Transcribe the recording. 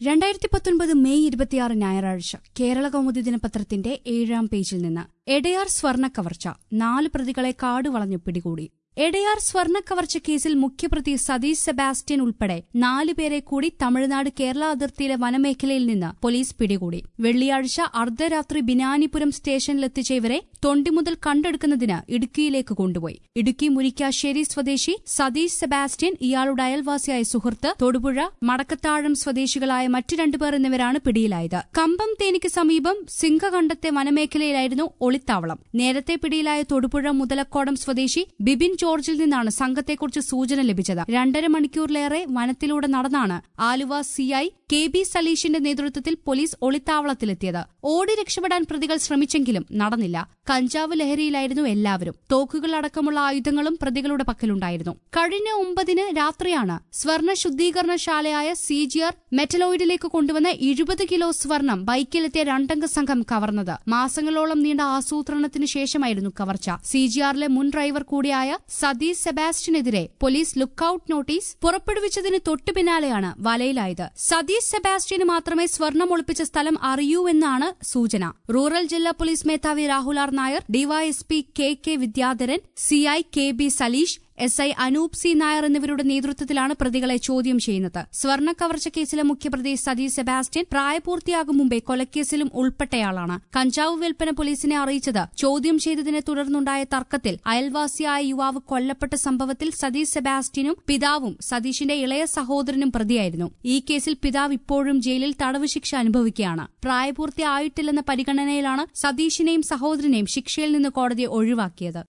രണ്ടായിരത്തി പത്തൊൻപത് മെയ് ഇരുപത്തിയാറ് ഞായറാഴ്ച കേരള കൗമുദി ദിനപത്രത്തിന്റെ ഏഴാം പേജിൽ നിന്ന് എടയാർ സ്വർണ്ണ കവർച്ച നാല് പ്രതികളെ കാടുവളഞ്ഞു പിടികൂടി എടയാർ സ്വർണ്ണ കവർച്ച കേസിൽ മുഖ്യപ്രതി സതീഷ് സെബാസ്റ്റ്യൻ ഉൾപ്പെടെ നാലുപേരെ കൂടി തമിഴ്നാട് കേരള അതിർത്തിയിലെ വനമേഖലയിൽ നിന്ന് പോലീസ് പിടികൂടി വെള്ളിയാഴ്ച അർദ്ധരാത്രി ബിനാനിപുരം സ്റ്റേഷനിലെത്തിച്ച ഇവരെ തൊണ്ടി മുതൽ കണ്ടെടുക്കുന്നതിന് ഇടുക്കിയിലേക്ക് കൊണ്ടുപോയി ഇടുക്കി മുരിക്കാശ്ശേരി സ്വദേശി സതീഷ് സെബാസ്റ്റ്യൻ ഇയാളുടെ അയൽവാസിയായ സുഹൃത്ത് തൊടുപുഴ മടക്കത്താഴം സ്വദേശികളായ മറ്റു രണ്ടുപേർ എന്നിവരാണ് പിടിയിലായത് കമ്പം തേനിക്ക് സമീപം സിംഹകണ്ഠത്തെ വനമേഖലയിലായിരുന്നു ഒളിത്താവളം നേരത്തെ പിടിയിലായ തൊടുപുഴ മുതലക്കോടം സ്വദേശി ബിബിൻ ജോർജിൽ നിന്നാണ് സംഘത്തെക്കുറിച്ച് സൂചന ലഭിച്ചത് രണ്ടര മണിക്കൂറിലേറെ വനത്തിലൂടെ നടന്നാണ് ആലുവ സിഐ കെ ബി സലീഷിന്റെ നേതൃത്വത്തിൽ പോലീസ് ഒളിത്താവളത്തിലെത്തിയത് ഓടി രക്ഷപ്പെടാൻ പ്രതികൾ ശ്രമിച്ചെങ്കിലും നടന്നില്ല കഞ്ചാവ് ലഹരിയിലായിരുന്നു എല്ലാവരും തോക്കുകൾ അടക്കമുള്ള ആയുധങ്ങളും പ്രതികളുടെ പക്കലുണ്ടായിരുന്നു കഴിഞ്ഞ ഒമ്പതിന് രാത്രിയാണ് സ്വർണ്ണ ശുദ്ധീകരണശാലയായ സി ജി ആർ മെറ്റലോയിഡിലേക്ക് കൊണ്ടുവന്ന എഴുപത് കിലോ സ്വർണം ബൈക്കിലെത്തിയ രണ്ടംഗ സംഘം കവർന്നത് മാസങ്ങളോളം നീണ്ട ആസൂത്രണത്തിന് ശേഷമായിരുന്നു കവർച്ച സി ജി ആറിലെ മുൻ ഡ്രൈവർ കൂടിയായ സതീഷ് സെബാസ്റ്റ്യനെതിരെ പോലീസ് ലുക്കൌട്ട് നോട്ടീസ് പുറപ്പെടുവിച്ചതിന് തൊട്ടു പിന്നാലെയാണ് വലയിലായത് സതീഷ് സെബാസ്റ്റ്യന് മാത്രമേ സ്വർണം ഒളിപ്പിച്ച സ്ഥലം അറിയൂ എന്നാണ് സൂചന റൂറൽ ജില്ലാ പോലീസ് മേധാവി Rahul R Nair DYSP K K Vidyadharan CI K B Saleesh S I Anoop C Nair എന്നിവരുടെ നേതൃത്വത്തിലാണ് പ്രതികളെ ചോദ്യം ചെയ്യുന്നത് സ്വർണ്ണ കവർച്ച കേസിലെ മുഖ്യപ്രതി സതീഷ് സെബാസ്റ്റ്യൻ പ്രായപൂർത്തിയാകും മുമ്പേ കൊലക്കേസിലും ഉൾപ്പെട്ടയാളാണ് കഞ്ചാവ് വിൽപ്പന പോലീസിനെ അറിയിച്ചത് ചോദ്യം ചെയ്തതിനെ തുടർന്നുണ്ടായ തർക്കത്തിൽ അയൽവാസിയായ യുവാവ് കൊല്ലപ്പെട്ട സംഭവത്തിൽ സതീഷ് സെബാസ്റ്റ്യനും പിതാവും സതീഷിന്റെ ഇളയ സഹോദരനും പ്രതിയായിരുന്നു ഈ കേസിൽ പിതാവ് ഇപ്പോഴും ജയിലിൽ തടവ് ശിക്ഷ അനുഭവിക്കുകയാണ് പ്രായപൂർത്തിയായിട്ടില്ലെന്ന പരിഗണനയിലാണ് സതീഷിനെയും സഹോദരനെയും ശിക്ഷയിൽ നിന്ന് കോടതി ഒഴിവാക്കിയത്